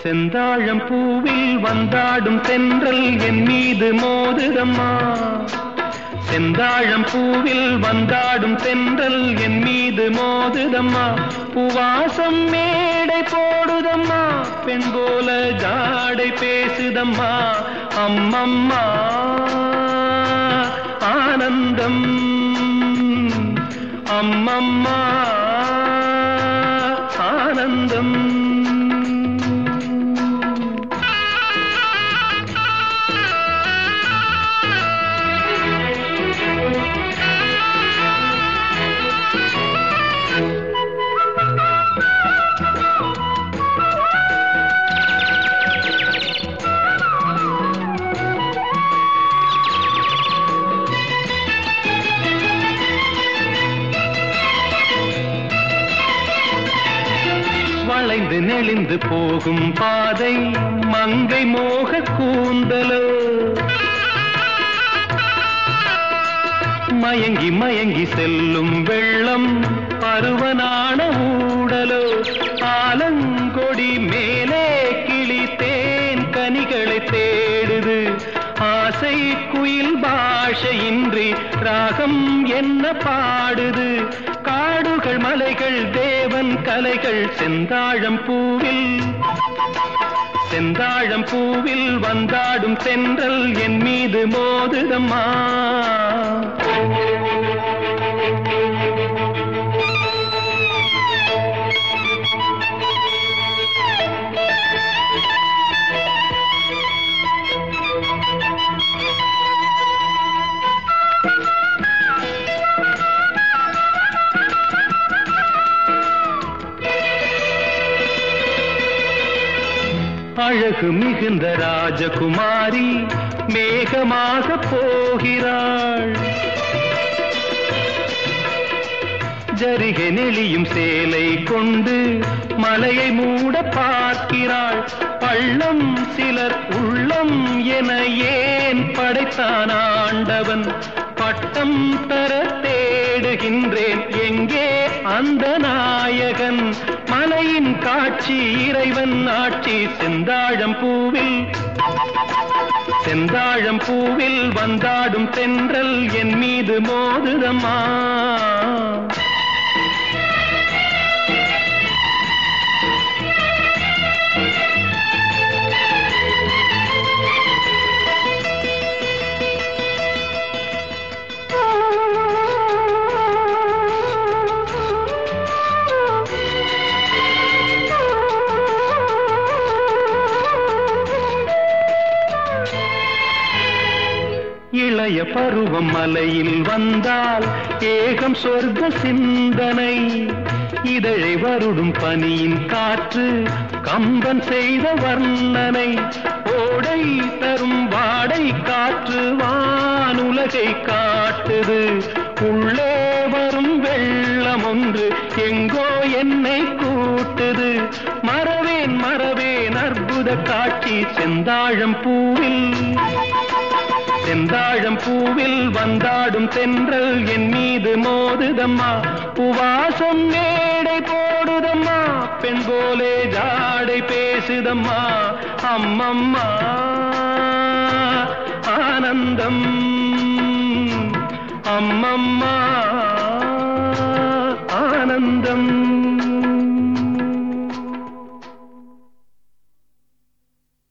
செந்தாழம் பூவில் வந்தாடும் தென்றல் என் மீது மோதுதம்மா செந்தாழம் பூவில் வந்தாடும் தென்றல் என் மீது மோதுதம்மா பூவாசம் மேடை போடுதம்மா பெண் போல ஜாடை பேசுதம்மா அம்மம்மா ஆனந்தம் அம்மம்மா ஆனந்தம் வளைந்து நெளிந்து போகும் பாதை மங்கை மோக கூந்தலோ மயங்கி மயங்கி செல்லும் வெள்ளம் பருவனான ஊடலோ ஆலங்கொடி மேலே கிளி தேன் கனிகளை தேடுது ஆசை குயில் பாஷையின்றி ராகம் என்ன பாடுது காடுகள் மலைகள் தேவன் கலைகள் செந்தாழம் பூவில் செந்தாழம் பூவில் வந்தாடும் தென்றல் என் மீது மோதுதம்மா அழகு மிகுந்த ராஜகுமாரி மேகமாக போகிறாள் ஜரிகை நெளியும் சேலை கொண்டு மலையை மூட பார்க்கிறாள் பள்ளம் சிலர் உள்ளம் என ஏன் படைத்தான் ஆண்டவன் பட்டம் தர தேடுகின்றேன் எங்கே அந்த நாயகன் மலையின் காட்சி இறைவன் ஆட்சி செந்தாழம் பூவில் செந்தாழம் பூவில் வந்தாடும் தென்றல் என் மீது மோதுதம்மா இளைய பருவம் மலையில் வந்தால் ஏகம் சொர்க்க சிந்தனை இதழை வருடும் பனியின் காற்று கம்பன் செய்த வர்ணனை ஓடை தரும் வாடை காற்று வானுலகை காட்டுது உள்ளே வரும் வெள்ளம் ஒன்று எங்கோ என்னை கூட்டுது மறவேன் மறவேன் அற்புத காட்சி செந்தாழம் பூவில் செந்தாழம் பூவில் வந்தாடும் தென்றல் என் மீது மோதுதம்மா புவாசம் மேடை போடுதம்மா பெண் போலே ஜாடை பேசுதம்மா அம்மம்மா ஆனந்தம் அம்மம்மா